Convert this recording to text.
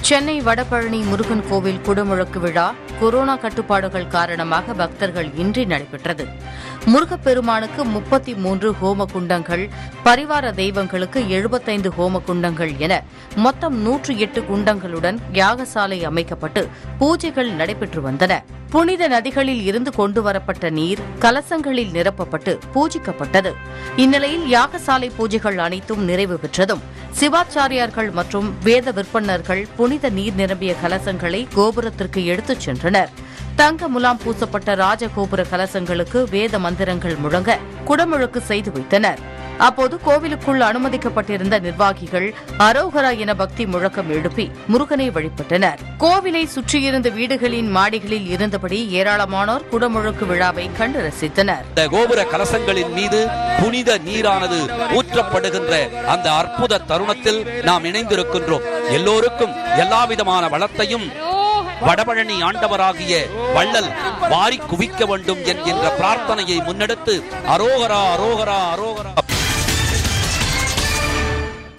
சென்னை வடபழனி முருகன் கோவில் குடமுழக்கு விழா கொரோனா கட்டுப்பாடுகள் காரணமாக பக்தர்கள் இன்றி நடைபெற்றது முருகப்பெருமானுக்கு முப்பத்தி மூன்று ஹோம குண்டங்கள் பரிவார தெய்வங்களுக்கு எழுபத்தைந்து ஹோம குண்டங்கள் என மொத்தம் நூற்று எட்டு குண்டங்களுடன் யாகசாலை அமைக்கப்பட்டு பூஜைகள் நடைபெற்று வந்தன புனித நதிகளில் இருந்து கொண்டுவரப்பட்ட நீர் கலசங்களில் நிரப்பப்பட்டு பூஜிக்கப்பட்டது இந்நிலையில் யாகசாலை பூஜைகள் அனைத்தும் நிறைவு பெற்றதும் சிவாச்சாரியார்கள் மற்றும் வேத விற்பனர்கள் புனித நீர் நிரம்பிய கலசங்களை கோபுரத்திற்கு எடுத்துச் சென்றனர் தங்க முலாம் பூசப்பட்ட ராஜகோபுர கலசங்களுக்கு வேத மந்திரங்கள் முழங்க குடமுழுக்கு செய்து வைத்தனர் அப்போது கோவிலுக்குள் அனுமதிக்கப்பட்டிருந்த நிர்வாகிகள் அரோகரா என பக்தி முழக்கம் எழுப்பி முருகனை வழிபட்டனர் கோவிலை சுற்றியிருந்த வீடுகளின் மாடிகளில் இருந்தபடி ஏராளமானோர் குடமுழுக்கு விழாவை கண்டு ரசித்தனர் இந்த கோபுர கலசங்களின் மீது புனித நீரானது ஊற்றப்படுகின்ற அந்த அற்புத தருணத்தில் நாம் இணைந்திருக்கின்றோம் எல்லோருக்கும் எல்லாவிதமான வளத்தையும் வடபழனி ஆண்டவராகிய வள்ளல் வாரி குவிக்க வேண்டும் என்கின்ற பிரார்த்தனையை முன்னெடுத்து அரோகரா அரோகரா அரோகரா